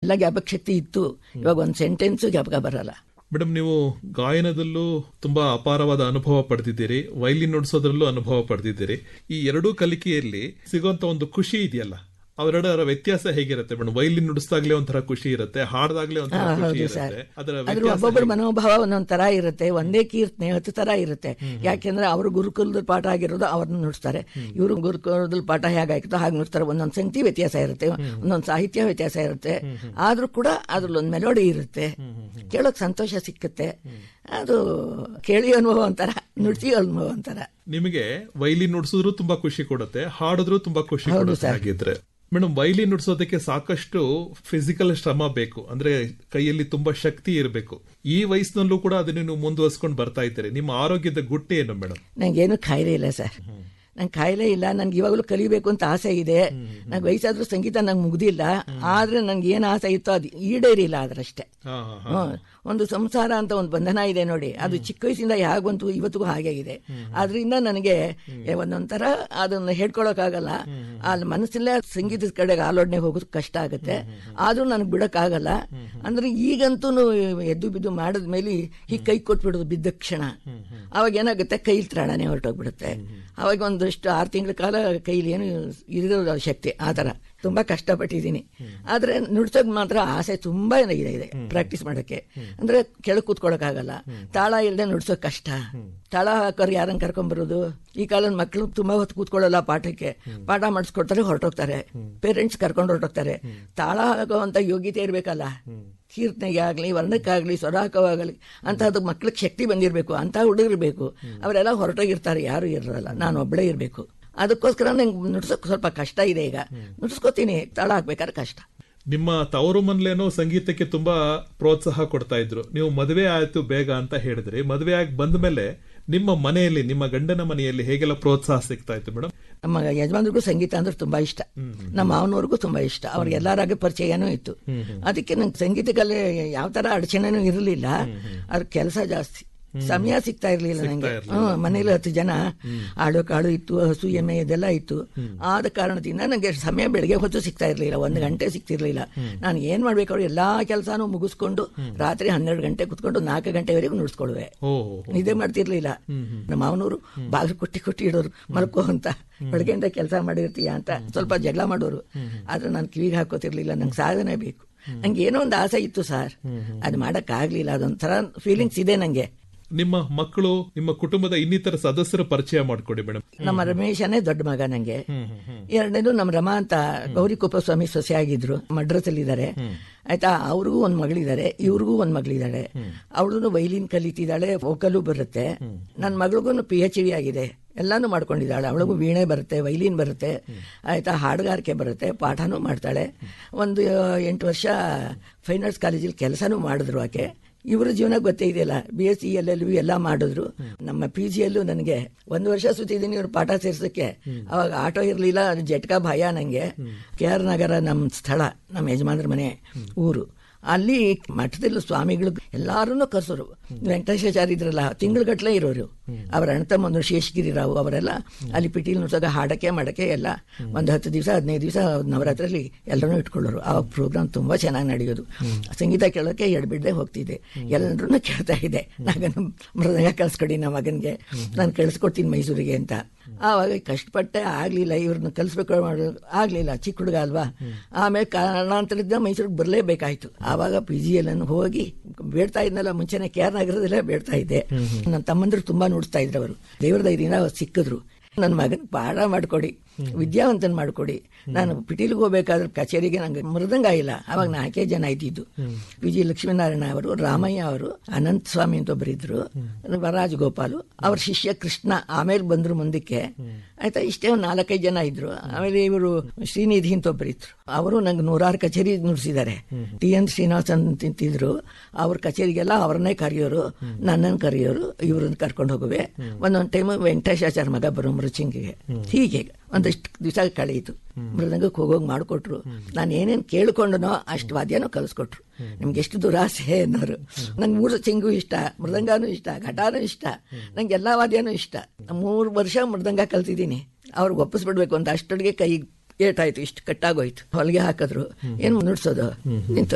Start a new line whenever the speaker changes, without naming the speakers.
ಎಲ್ಲ ಜ್ಞಾಪಕ ಶಕ್ತಿ ಇತ್ತು ಇವಾಗ ಒಂದು ಸೆಂಟೆನ್ಸ್ ಜ್ಞಾಪಕ ಬರಲ್ಲ
ಮೇಡಮ್ ನೀವು ಗಾಯನದಲ್ಲೂ ತುಂಬಾ ಅಪಾರವಾದ ಅನುಭವ ಪಡೆದಿದ್ದೀರಿ ವೈಲಿನ್ ನುಡಿಸೋದ್ರಲ್ಲೂ ಅನುಭವ ಪಡೆದಿದ್ದೀರಿ ಈ ಎರಡೂ ಕಲಿಕೆಯಲ್ಲಿ ಸಿಗುವಂತ ಒಂದು ಖುಷಿ ಇದೆಯಲ್ಲ ಅವೆರಡರ ವ್ಯತ್ಯಾಸ ಹೇಗಿರುತ್ತೆ ಮೇಡಮ್ ವೈಲಿನ್ ನುಡಿಸಿದಾಗ್ಲೇ ಒಂಥರ ಖುಷಿ ಇರುತ್ತೆ ಹಾಡ್ದಾಗ್ಲೇ ಒಂಥರ ಖುಷಿ
ಹೌದು ಸರ್
ಇರುತ್ತೆ ಅದರ
ಆದ್ರೂ
ವ್ಯತ್ಯಾಸ
ಒಬ್ಬೊಬ್ಬರ ಮನೋಭಾವ ಒಂದೊಂದ್ ತರ ಇರುತ್ತೆ ಒಂದೇ ಕೀರ್ತನೆ ಹತ್ತು ತರ ಇರುತ್ತೆ ಯಾಕೆಂದ್ರೆ ಅವರು ಗುರುಕುಲದ ಪಾಠ ಆಗಿರೋದು ಅವ್ರನ್ನ ನುಡಿಸ್ತಾರೆ ಇವರು ಗುರುಕುಲದಲ್ಲಿ ಪಾಠ ಹೇಗಾಯ್ತೋ ಹಾಗೆ ನುಡಿಸ್ತಾರೆ ಒಂದೊಂದ್ ಸಂಗತಿ ವ್ಯತ್ಯಾಸ ಇರುತ್ತೆ ಒಂದೊಂದ್ ಸಾಹಿತ್ಯ ವ್ಯತ್ಯಾಸ ಇರುತ್ತೆ ಆದ್ರೂ ಕೂಡ ಅದ್ರಲ್ಲಿ ಒಂದು ಮೆಲೋಡಿ ಇರುತ್ತೆ ಕೇಳೋಕ್ ಸಂತೋಷ ಸಿಕ್ಕುತ್ತೆ ಅದು ಕೇಳಿ ಅನುಭವ ಒಂಥರ ನುಡಿಸಿ ಅನುಭವ ಒಂಥರ
ನಿಮಗೆ ವೈಲಿನ್ ನುಡಿಸಿದ್ರು ತುಂಬಾ ಖುಷಿ ಕೊಡುತ್ತೆ ಹಾಡಿದ್ರು ತುಂಬಾ ಖುಷಿ ಕೊಡುತ್ತೆ ಹಾಗಿದ್ರೆ ಮೇಡಮ್ ವೈಲಿನ್ ನುಡಿಸೋದಕ್ಕೆ ಸಾಕಷ್ಟು ಫಿಸಿಕಲ್ ಶ್ರಮ ಬೇಕು ಅಂದ್ರೆ ಕೈಯಲ್ಲಿ ತುಂಬಾ ಶಕ್ತಿ ಇರಬೇಕು ಈ ವಯಸ್ಸಿನಲ್ಲೂ ಕೂಡ ಅದನ್ನ ನೀವು ಮುಂದುವರ್ಸ್ಕೊಂಡು ಬರ್ತಾ ಇದ್ದೀರಿ ನಿಮ್ಮ ಆರೋಗ್ಯದ ಗುಟ್ಟೆ ಏನು ಮೇಡಮ್
ನಂಗೇನು ಕಾಯಿಲೆ ಇಲ್ಲ ಸರ್ ನಂಗೆ ಕಾಯಿಲೆ ಇಲ್ಲ ನನ್ಗೆ ಇವಾಗಲೂ ಕಲಿಬೇಕು ಅಂತ ಆಸೆ ಇದೆ ನಂಗೆ ವಯಸ್ಸಾದ್ರೂ ಸಂಗೀತ ನಂಗೆ ಮುಗ್ದಿಲ್ಲ ಆದ್ರೆ ನನ್ಗೆ ಏನು ಆಸೆ ಇತ್ತೋ ಅದು ಈಡೇರಿಲ್ಲ ಅದ್ರಷ್ಟೇ
ಹಾ ಹಾ
ಹ್ಮ್. ಒಂದು ಸಂಸಾರ ಅಂತ ಒಂದು ಬಂಧನ ಇದೆ ನೋಡಿ ಅದು ಚಿಕ್ಕ ವಯಸ್ಸಿಂದ ಯಾಗಂತೂ ಇವತ್ತಿಗೂ ಹಾಗೆ ಇದೆ ಆದ್ರಿಂದ ನನಗೆ ಏ, ಒಂದೊಂಥರ ಅದನ್ನ ಹೇಳ್ಕೊಳಕ್ಕಾಗಲ್ಲ ಅಲ್ಲಿ ಮನಸ್ಸಲ್ಲೇ ಸಂಗೀತದ ಕಡೆಗೆ ಆಲೋಚನೆ ಹೋಗೋದು ಕಷ್ಟ ಆಗುತ್ತೆ ಆದ್ರೂ ನನಗೆ ಬಿಡಕ್ಕಾಗಲ್ಲ ಅಂದ್ರೆ ಈಗಂತೂ ಎದ್ದು ಬಿದ್ದು ಮಾಡಿದ್ಮೇಲೆ ಹೀಗೆ ಕೈ ಕೊಟ್ಬಿಡೋದು ಬಿದ್ದ ಕ್ಷಣ ಅವಾಗ ಏನಾಗುತ್ತೆ ಕೈಲಿ ತ್ರಾಣನೆ ಹೊರಟೋಗ್ಬಿಡುತ್ತೆ ಅವಾಗ ಒಂದಷ್ಟು ಆರು ತಿಂಗಳ ಕಾಲ ಕೈಲಿ ಏನು ಇರೋದು ಶಕ್ತಿ ಆ ಥರ ತುಂಬಾ ಕಷ್ಟಪಟ್ಟಿದ್ದೀನಿ ಆದ್ರೆ ನುಡ್ಸೋಕ್ ಮಾತ್ರ ಆಸೆ ತುಂಬಾ ಇದೆ ಇದೆ ಪ್ರಾಕ್ಟೀಸ್ ಮಾಡಕ್ಕೆ ಅಂದ್ರೆ ಕೆಳಗೆ ಕೂತ್ಕೊಳಕ್ಕಾಗಲ್ಲ ತಾಳ ಇಲ್ಲದೆ ನುಡ್ಸೋಕ್ ಕಷ್ಟ ತಾಳ ಹಾಕೋರು ಯಾರನ್ನ ಕರ್ಕೊಂಬರೋದು ಈ ಕಾಲದ ಮಕ್ಕಳು ತುಂಬಾ ಹೊತ್ತು ಕೂತ್ಕೊಳ್ಳಲ್ಲ ಪಾಠಕ್ಕೆ ಪಾಠ ಮಾಡಿಸ್ಕೊಡ್ತಾರೆ ಹೊರಟೋಗ್ತಾರೆ ಪೇರೆಂಟ್ಸ್ ಕರ್ಕೊಂಡು ಹೊರಟೋಗ್ತಾರೆ ತಾಳ ಹಾಕುವಂತ ಯೋಗ್ಯತೆ ಇರಬೇಕಲ್ಲ ಕೀರ್ತನೆಗೆ ಆಗ್ಲಿ ವರ್ಣಕ್ಕಾಗ್ಲಿ ಸ್ವರ ಹಾಕೋವಾಗಲಿ ಅಂತಹದ್ದು ಮಕ್ಳಿಗೆ ಶಕ್ತಿ ಬಂದಿರಬೇಕು ಅಂತ ಹುಡುಗಿರ್ಬೇಕು ಅವರೆಲ್ಲ ಹೊರಟೋಗಿರ್ತಾರೆ ಯಾರು ಇರಲ್ಲ ನಾನು ಒಬ್ಬಳೇ ಇರಬೇಕು ಅದಕ್ಕೋಸ್ಕರ ನಂಗೆ ನುಡ್ಸೋಕ್ ಸ್ವಲ್ಪ ಕಷ್ಟ ಇದೆ ಈಗ ನುಡ್ಸ್ಕೊತೀನಿ ತಾಳ ಹಾಕ್ಬೇಕಾದ್ರೆ ಕಷ್ಟ
ನಿಮ್ಮ ತವರು ಮನ್ಲೇನೋ ಸಂಗೀತಕ್ಕೆ ತುಂಬಾ ಪ್ರೋತ್ಸಾಹ ಕೊಡ್ತಾ ಇದ್ರು ನೀವು ಮದುವೆ ಆಯ್ತು ಬೇಗ ಅಂತ ಹೇಳಿದ್ರಿ ಮದುವೆ ಆಗಿ ಬಂದ ಮೇಲೆ ನಿಮ್ಮ ಮನೆಯಲ್ಲಿ ನಿಮ್ಮ ಗಂಡನ ಮನೆಯಲ್ಲಿ ಹೇಗೆಲ್ಲ ಪ್ರೋತ್ಸಾಹ ಸಿಗ್ತಾ ಇತ್ತು ಮೇಡಮ್
ನಮ್ಮ ಯಜಮಾನ್ರಿಗೂ ಸಂಗೀತ ಅಂದ್ರೆ ತುಂಬಾ ಇಷ್ಟ ನಮ್ಮ ಮಾವನವ್ರಿಗೂ ತುಂಬಾ ಇಷ್ಟ ಅವ್ರಿಗೆ ಎಲ್ಲರಾಗ ಪರಿಚಯನೂ ಇತ್ತು ಅದಕ್ಕೆ ನಂಗೆ ಸಂಗೀತಕ್ಕಲ್ಲಿ ಯಾವ ತರ ಅಡಚಣೆನೂ ಇರಲಿಲ್ಲ ಅದ್ರ ಕೆಲಸ ಜಾಸ್ತಿ ಸಮಯ ಸಿಗ್ತಾ ಇರ್ಲಿಲ್ಲ ನಂಗೆ ಹ್ಮ್ ಮನೇಲಿ ಹತ್ತು ಜನ ಆಡು ಕಾಳು ಇತ್ತು ಹಸು ಎಮ್ಮೆ ಇದೆಲ್ಲ ಇತ್ತು ಆದ ಕಾರಣದಿಂದ ನಂಗೆ ಸಮಯ ಬೆಳಗ್ಗೆ ಹೊತ್ತು ಸಿಗ್ತಾ ಇರ್ಲಿಲ್ಲ ಒಂದು ಗಂಟೆ ಸಿಗ್ತಿರ್ಲಿಲ್ಲ ನಾನು ಏನ್ ಮಾಡ್ಬೇಕಾದ್ರು ಎಲ್ಲಾ ಕೆಲಸನೂ ಮುಗಿಸ್ಕೊಂಡು ರಾತ್ರಿ ಹನ್ನೆರಡು ಗಂಟೆ ಕುತ್ಕೊಂಡು ನಾಲ್ಕು ಗಂಟೆವರೆಗೂ ನುಡ್ಸ್ಕೊಳ್ವೆ
ಓ
ನಿದ್ದೆ ಮಾಡ್ತಿರ್ಲಿಲ್ಲ ನಮ್ಮ ಮಾವನವರು ಬಾಗಿಲು ಕೊಟ್ಟಿ ಕೊಟ್ಟಿ ಇಡೋರು ಮಲ್ಕೋ ಅಂತ ಬೆಳಗ್ಗೆಯಿಂದ ಕೆಲಸ ಮಾಡಿರ್ತೀಯ ಅಂತ ಸ್ವಲ್ಪ ಜಗಳ ಮಾಡೋರು ಆದ್ರೆ ನಾನು ಕಿವಿಗೆ ಹಾಕೋತಿರ್ಲಿಲ್ಲ ನಂಗೆ ಸಾಧನೆ ಬೇಕು ನಂಗೆ ಏನೋ ಒಂದು ಆಸೆ ಇತ್ತು ಸರ್ ಅದು ಮಾಡಕ್ ಆಗ್ಲಿಲ್ಲ ಅದೊಂಥರ ಫೀಲಿಂಗ್ಸ್ ಇದೆ ನಂಗೆ
ನಿಮ್ಮ ಮಕ್ಕಳು ನಿಮ್ಮ ಕುಟುಂಬದ ಇನ್ನಿತರ ಸದಸ್ಯರ ಪರಿಚಯ ಮಾಡಿಕೊಡಿ ಮೇಡಮ್
ನಮ್ಮ ರಮೇಶನೇ ದೊಡ್ಡ ಮಗ ನಂಗೆ ಎರಡನೇದು ನಮ್ಮ ರಮಾ ಅಂತ ಗೌರಿ ಕುಪ್ಪಸ್ವಾಮಿ ಸೊಸೆ ಆಗಿದ್ರು ಮಡ್ರಸಲ್ಲಿದ್ದಾರೆ ಆಯ್ತಾ ಅವ್ರಿಗೂ ಒಂದ್ ಮಗಳಿದ್ದಾರೆ ಇವ್ರಿಗೂ ಒಂದ್ ಮಗಳಿದ್ದಾಳೆ ಅವಳು ವೈಲಿನ್ ಕಲಿತಿದ್ದಾಳೆ ವೋಕಲು ಬರುತ್ತೆ ನನ್ನ ಮಗಳಿಗೂ ಪಿ ಎಚ್ ಡಿ ಆಗಿದೆ ಎಲ್ಲಾನು ಮಾಡ್ಕೊಂಡಿದ್ದಾಳೆ ಅವಳಿಗೂ ವೀಣೆ ಬರುತ್ತೆ ವೈಲಿನ್ ಬರುತ್ತೆ ಆಯ್ತಾ ಹಾಡುಗಾರಿಕೆ ಬರುತ್ತೆ ಪಾಠನೂ ಮಾಡ್ತಾಳೆ ಒಂದು ಎಂಟು ವರ್ಷ ಫೈನ್ ಆರ್ಟ್ಸ್ ಕಾಲೇಜಲ್ಲಿ ಕೆಲಸನೂ ಮಾಡಿದ್ರು ಆಕೆ ಇವರ ಜೀವನ ಗೊತ್ತೇ ಇದೆಯಲ್ಲ B S C L L B ಎಲ್ಲ ಮಾಡಿದ್ರು ನಮ್ಮ ಪಿ ಜಿಯಲ್ಲೂ ನನಗೆ ಒಂದು ವರ್ಷ ಸುತ್ತಿದ್ದೀನಿ ಇವ್ರು ಪಾಠ ಸೇರ್ಸಕ್ಕೆ ಅವಾಗ ಆಟೋ ಇರಲಿಲ್ಲ ಜಟ್ಕಾ ಭಯ ನಂಗೆ ಕೆ ಆರ್ ನಗರ ನಮ್ಮ ಸ್ಥಳ ನಮ್ಮ ಯಜಮಾನ್ರ ಮನೆ ಊರು ಅಲ್ಲಿ ಮಠದಲ್ಲಿ ಸ್ವಾಮಿಗಳು ಎಲ್ಲಾರನ್ನು ಕರ್ಸೋರು ವೆಂಕಟೇಶಾಚಾರ್ಯ ಇದ್ರಲ್ಲ ತಿಂಗಳಗಟ್ಲೆ ಇರೋರು ಅವರ ಅಣ್ತಮ್ಮಂದ್ರು ಶೇಷಗಿರಿ ರಾವ್ ಅವರೆಲ್ಲ ಅಲ್ಲಿ ಪಿಟೀಲ್ ನುಡ್ಸಾಗ ಹಾಡಕ್ಕೆ ಮಾಡಕ್ಕೆ ಎಲ್ಲ ಒಂದು ಹತ್ತು ದಿವಸ ಹದಿನೈದು ದಿವಸ ನವರಾತ್ರಿಯಲ್ಲಿ ಎಲ್ಲರನ್ನೂ ಇಟ್ಕೊಳ್ಳೋರು ಆ ಪ್ರೋಗ್ರಾಮ್ ತುಂಬಾ ಚೆನ್ನಾಗಿ ನಡೆಯೋದು ಸಂಗೀತ ಕೇಳೋಕೆ ಎಡ್ಬಿಡ್ದೆ ಹೋಗ್ತಿದ್ದೆ ಎಲ್ಲರೂ ಕೇಳ್ತಾ ಇದ್ದೆ ನಾನು ಮೃದಂಗ ಕಳ್ಸ್ಕೊಡಿ ನಮ್ಮ ಮಗನಿಗೆ ನಾನು ಕಳಿಸ್ಕೊಡ್ತೀನಿ ಮೈಸೂರಿಗೆ ಅಂತ ಆವಾಗ ಕಷ್ಟಪಟ್ಟೆ ಆಗ್ಲಿಲ್ಲ ಇವ್ರನ್ನ ಕಲಿಸ್ಬೇಕು ಮಾಡೋದು ಆಗ್ಲಿಲ್ಲ ಚಿಕ್ಕ ಹುಡುಗ ಅಲ್ವಾ ಆಮೇಲೆ ಕಾರಣಾಂತರದಿಂದ ಮೈಸೂರಿಗೆ ಬರಲೇಬೇಕಾಯ್ತು ಆವಾಗ ಪಿ ಜಿ ಎಲ್ಲನ್ನು ಹೋಗಿ ಬೇಡ್ತಾ ಇದ್ನಲ್ಲ ಮುಂಚೆನೆ ಕೆ ಆರ್ ನಗರದಲ್ಲೇ ಬೇಡ್ತಾ ಇದ್ದೆ ನನ್ನ ತಮ್ಮಂದ್ರು ತುಂಬಾ ನೋಡ್ತಾ ಇದ್ರು ಅವರು ದೇವ್ರ ದಯದಿಂದ ಸಿಕ್ಕಿದ್ರು ನನ್ನ ಮಗನ್ ಪಾಠ ಮಾಡ್ಕೊಡಿ ವಿದ್ಯಾವಂತನ್ ಮಾಡ್ಕೊಡಿ ನಾನು ಪಿಟೀಲ್ಗೆ ಹೋಗ್ಬೇಕಾದ್ರೆ ಕಚೇರಿಗೆ ನಂಗೆ ಮೃದಂಗ ಇಲ್ಲ ಅವಾಗ ನಾಲ್ಕೇ ಜನ ಇದ್ದಿದ್ದು ವಿಜಯ ಲಕ್ಷ್ಮೀನಾರಾಯಣ ಅವರು ರಾಮಯ್ಯ ಅವರು ಅನಂತ ಸ್ವಾಮಿ ಅಂತ ಒಬ್ಬರಿದ್ರು ವರರಾಜ್ ಗೋಪಾಲು ಅವ್ರ ಶಿಷ್ಯ ಕೃಷ್ಣ ಆಮೇಲೆ ಬಂದ್ರು ಮುಂದಕ್ಕೆ ಆಯ್ತಾ ಇಷ್ಟೇ ಒಂದು ನಾಲ್ಕೈದು ಜನ ಇದ್ರು ಆಮೇಲೆ ಇವರು ಶ್ರೀನಿಧಿ ಅಂತ ಒಬ್ಬರಿದ್ರು ಅವರು ನಂಗೆ ನೂರಾರು ಕಚೇರಿ ನುಡಿಸಿದ್ದಾರೆ ಟಿ ಎನ್ ಶ್ರೀನಿವಾಸ್ ಅಂತಿದ್ರು ಅವ್ರ ಕಚೇರಿಗೆಲ್ಲ ಅವ್ರನ್ನೇ ಕರೆಯೋರು ನನ್ನನ್ನು ಕರೆಯೋರು ಇವ್ರನ್ನ ಕರ್ಕೊಂಡು ಹೋಗುವೆ ಒಂದೊಂದು ಟೈಮ್ ವೆಂಕಟೇಶಾಚಾರ ಮಗ ಬರೋ ಮೃಚಿಂಗಿಗೆ ಹೀಗೆ ಒಂದಷ್ಟು ದಿವಸ ಕಳೆಯಿತು ಮೃದಂಗಕ್ಕೆ ಹೋಗೋಗಿ ಮಾಡಿಕೊಟ್ರು ನಾನು ಏನೇನು ಕೇಳ್ಕೊಂಡನೋ ಅಷ್ಟು ವಾದ್ಯನೂ ಕಲಿಸ್ಕೊಟ್ರು ನಿಮ್ಗೆ ಎಷ್ಟು ದುರಾಸೆ ಅನ್ನೋರು ನಂಗೆ ಮೂರು ಚಿಂಗು ಇಷ್ಟ ಮೃದಂಗಾನು ಇಷ್ಟ ಘಟಾನು ಇಷ್ಟ ನಂಗೆ ಎಲ್ಲಾ ವಾದ್ಯನೂ ಇಷ್ಟ ಮೂರು ವರ್ಷ ಮೃದಂಗ ಕಲ್ತಿದ್ದೀನಿ ಅವ್ರಿಗೆ ಒಪ್ಪಿಸ್ಬಿಡ್ಬೇಕು ಅಂತ ಅಷ್ಟೊಟ್ಟಿಗೆ ಕೈ ಏಟಾಯ್ತು ಇಷ್ಟು ಕಟ್ಟಾಗೋಯ್ತು ಹೊಲಿಗೆ ಹಾಕಿದ್ರು ಏನ್ ನುಡ್ಸೋದು ನಿಂತು